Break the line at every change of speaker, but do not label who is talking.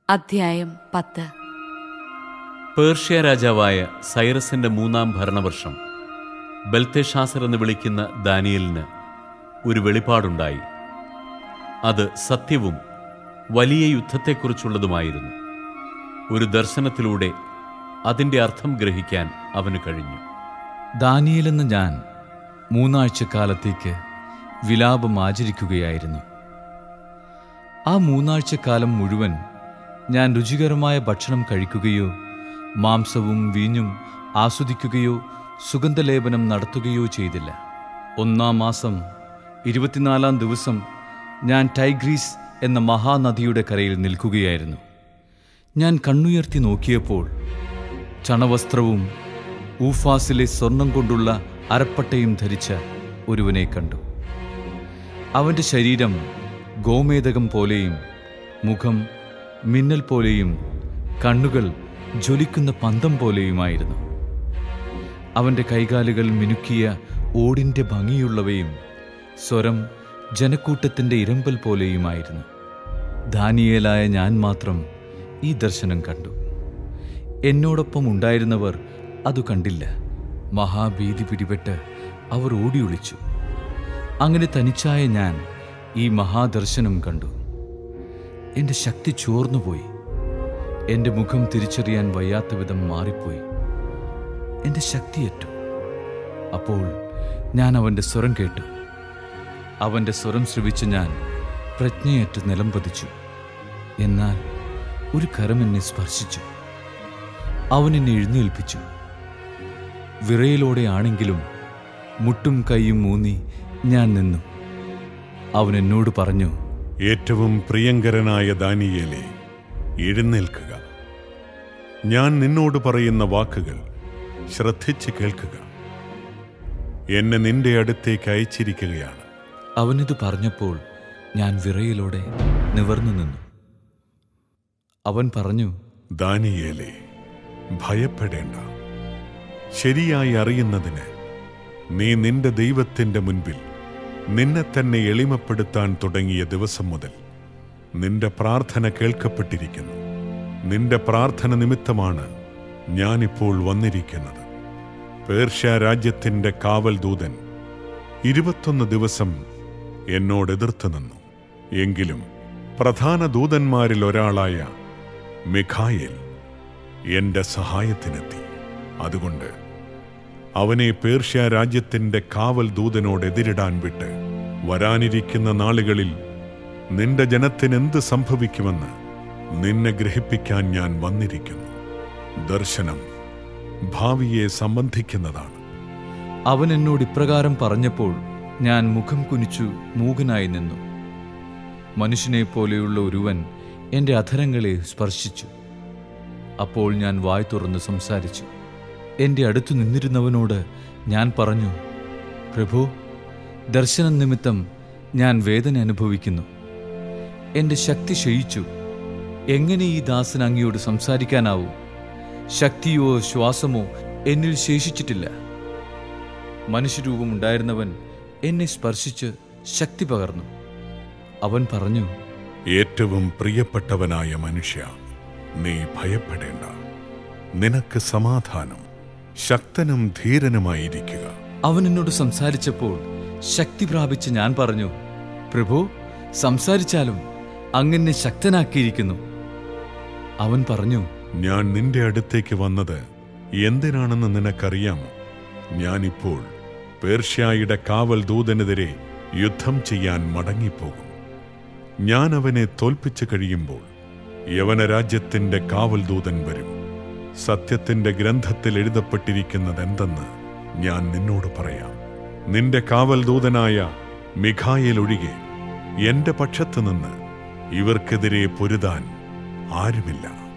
അധ്യായം പത്ത്
പേർഷ്യ രാജാവായ സൈറസിന്റെ മൂന്നാം ഭരണവർഷം ബൽത്തേഷാസർ എന്ന് വിളിക്കുന്ന ദാനിയലിന് ഒരു വെളിപ്പാടുണ്ടായി അത് സത്യവും വലിയ യുദ്ധത്തെക്കുറിച്ചുള്ളതുമായിരുന്നു ഒരു ദർശനത്തിലൂടെ അതിൻ്റെ അർത്ഥം ഗ്രഹിക്കാൻ അവന് കഴിഞ്ഞു
ദാനിയേലെന്ന ഞാൻ മൂന്നാഴ്ച കാലത്തേക്ക് വിലാപം ആചരിക്കുകയായിരുന്നു ആ മൂന്നാഴ്ച കാലം മുഴുവൻ ഞാൻ രുചികരമായ ഭക്ഷണം കഴിക്കുകയോ മാംസവും വീഞ്ഞും ആസ്വദിക്കുകയോ സുഗന്ധലേപനം നടത്തുകയോ ചെയ്തില്ല ഒന്നാം മാസം ഇരുപത്തിനാലാം ദിവസം ഞാൻ ടൈഗ്രീസ് എന്ന മഹാനദിയുടെ കരയിൽ നിൽക്കുകയായിരുന്നു ഞാൻ കണ്ണുയർത്തി നോക്കിയപ്പോൾ ചണവസ്ത്രവും ഊഫാസിലെ സ്വർണം കൊണ്ടുള്ള അരപ്പട്ടയും ധരിച്ച ഒരുവനെ കണ്ടു അവന്റെ ശരീരം ഗോമേതകം പോലെയും മുഖം മിന്നൽ പോലെയും കണ്ണുകൾ ജ്വലിക്കുന്ന പന്തം പോലെയുമായിരുന്നു അവന്റെ കൈകാലുകൾ മിനുക്കിയ ഓടിന്റെ ഭംഗിയുള്ളവയും സ്വരം ജനക്കൂട്ടത്തിന്റെ ഇരമ്പൽ പോലെയുമായിരുന്നു ദാനിയേലായ ഞാൻ മാത്രം ഈ ദർശനം കണ്ടു എന്നോടൊപ്പം ഉണ്ടായിരുന്നവർ അതു കണ്ടില്ല മഹാഭീതി പിടിപെട്ട് അവർ ഓടിയൊളിച്ചു അങ്ങനെ തനിച്ചായ ഞാൻ ഈ മഹാദർശനം കണ്ടു എൻ്റെ ശക്തി ചോർന്നുപോയി എൻ്റെ മുഖം തിരിച്ചറിയാൻ വയ്യാത്ത വിധം മാറിപ്പോയി എൻ്റെ ശക്തിയേറ്റു അപ്പോൾ ഞാൻ അവൻ്റെ സ്വരം കേട്ടു അവൻ്റെ സ്വരം ശ്രവിച്ച് ഞാൻ പ്രജ്ഞയേറ്റ് നിലം പതിച്ചു എന്നാൽ ഒരു കരം എന്നെ സ്പർശിച്ചു അവൻ എന്നെ എഴുന്നേൽപ്പിച്ചു വിറയിലോടെ ആണെങ്കിലും മുട്ടും കൈയും മൂന്നി ഞാൻ നിന്നു അവൻ എന്നോട് പറഞ്ഞു
ഏറ്റവും പ്രിയങ്കരനായ ദാനിയേലെ എഴുന്നേൽക്കുക ഞാൻ നിന്നോട് പറയുന്ന വാക്കുകൾ ശ്രദ്ധിച്ച് കേൾക്കുക എന്നെ നിന്റെ അടുത്തേക്ക് അയച്ചിരിക്കുകയാണ്
അവനിത് പറഞ്ഞപ്പോൾ ഞാൻ വിറയിലോടെ നിവർന്നു നിന്നു അവൻ പറഞ്ഞു
ദാനിയേലെ ഭയപ്പെടേണ്ട ശരിയായി അറിയുന്നതിന് നീ നിന്റെ ദൈവത്തിന്റെ മുൻപിൽ നിന്നെ തന്നെ എളിമപ്പെടുത്താൻ തുടങ്ങിയ ദിവസം മുതൽ നിന്റെ പ്രാർത്ഥന കേൾക്കപ്പെട്ടിരിക്കുന്നു നിന്റെ പ്രാർത്ഥന നിമിത്തമാണ് ഞാനിപ്പോൾ വന്നിരിക്കുന്നത് പേർഷ്യ രാജ്യത്തിന്റെ കാവൽ ദൂതൻ ഇരുപത്തൊന്ന് ദിവസം എന്നോട് എതിർത്ത് നിന്നു എങ്കിലും പ്രധാന ദൂതന്മാരിൽ ഒരാളായ മിഖായേൽ എന്റെ സഹായത്തിനെത്തി അതുകൊണ്ട് അവനെ പേർഷ്യ രാജ്യത്തിന്റെ കാവൽ ദൂതനോട് എതിരിടാൻ വിട്ട് വരാനിരിക്കുന്ന നാളുകളിൽ നിന്റെ ജനത്തിന് എന്ത് സംഭവിക്കുമെന്ന് നിന്നെ ഗ്രഹിപ്പിക്കാൻ ഞാൻ വന്നിരിക്കുന്നു ദർശനം ഭാവിയെ സംബന്ധിക്കുന്നതാണ്
അവൻ എന്നോട് ഇപ്രകാരം പറഞ്ഞപ്പോൾ ഞാൻ മുഖം കുനിച്ചു മൂകനായി നിന്നു മനുഷ്യനെ പോലെയുള്ള ഒരുവൻ എൻ്റെ അധരങ്ങളെ സ്പർശിച്ചു അപ്പോൾ ഞാൻ വായ് തുറന്ന് സംസാരിച്ചു എൻ്റെ അടുത്തു നിന്നിരുന്നവനോട് ഞാൻ പറഞ്ഞു പ്രഭു ദർശനം നിമിത്തം ഞാൻ വേദന അനുഭവിക്കുന്നു എൻ്റെ ശക്തി ക്ഷയിച്ചു എങ്ങനെ ഈ ദാസൻ അങ്ങയോട് സംസാരിക്കാനാവൂ ശക്തിയോ ശ്വാസമോ എന്നിൽ ശേഷിച്ചിട്ടില്ല മനുഷ്യരൂപമുണ്ടായിരുന്നവൻ എന്നെ സ്പർശിച്ച് ശക്തി പകർന്നു അവൻ പറഞ്ഞു
ഏറ്റവും പ്രിയപ്പെട്ടവനായ മനുഷ്യ നീ ഭയപ്പെടേണ്ട നിനക്ക് സമാധാനം ശക്തനും ധീരനുമായിരിക്കുക
അവൻ എന്നോട് സംസാരിച്ചപ്പോൾ ശക്തി പ്രാപിച്ച് ഞാൻ പറഞ്ഞു പ്രഭു സംസാരിച്ചാലും അങ്ങനെ ശക്തനാക്കിയിരിക്കുന്നു അവൻ പറഞ്ഞു
ഞാൻ നിന്റെ അടുത്തേക്ക് വന്നത് എന്തിനാണെന്ന് നിനക്കറിയാമോ ഞാനിപ്പോൾ പേർഷ്യായുടെ കാവൽ ദൂതനെതിരെ യുദ്ധം ചെയ്യാൻ മടങ്ങിപ്പോകും ഞാൻ അവനെ തോൽപ്പിച്ചു കഴിയുമ്പോൾ യവന രാജ്യത്തിന്റെ കാവൽ ദൂതൻ വരും സത്യത്തിന്റെ ഗ്രന്ഥത്തിൽ എഴുതപ്പെട്ടിരിക്കുന്നതെന്തെന്ന് ഞാൻ നിന്നോട് പറയാം നിന്റെ കാവൽ ദൂതനായ മിഖായേൽ ഒഴികെ എന്റെ പക്ഷത്തു നിന്ന് ഇവർക്കെതിരെ പൊരുതാൻ ആരുമില്ല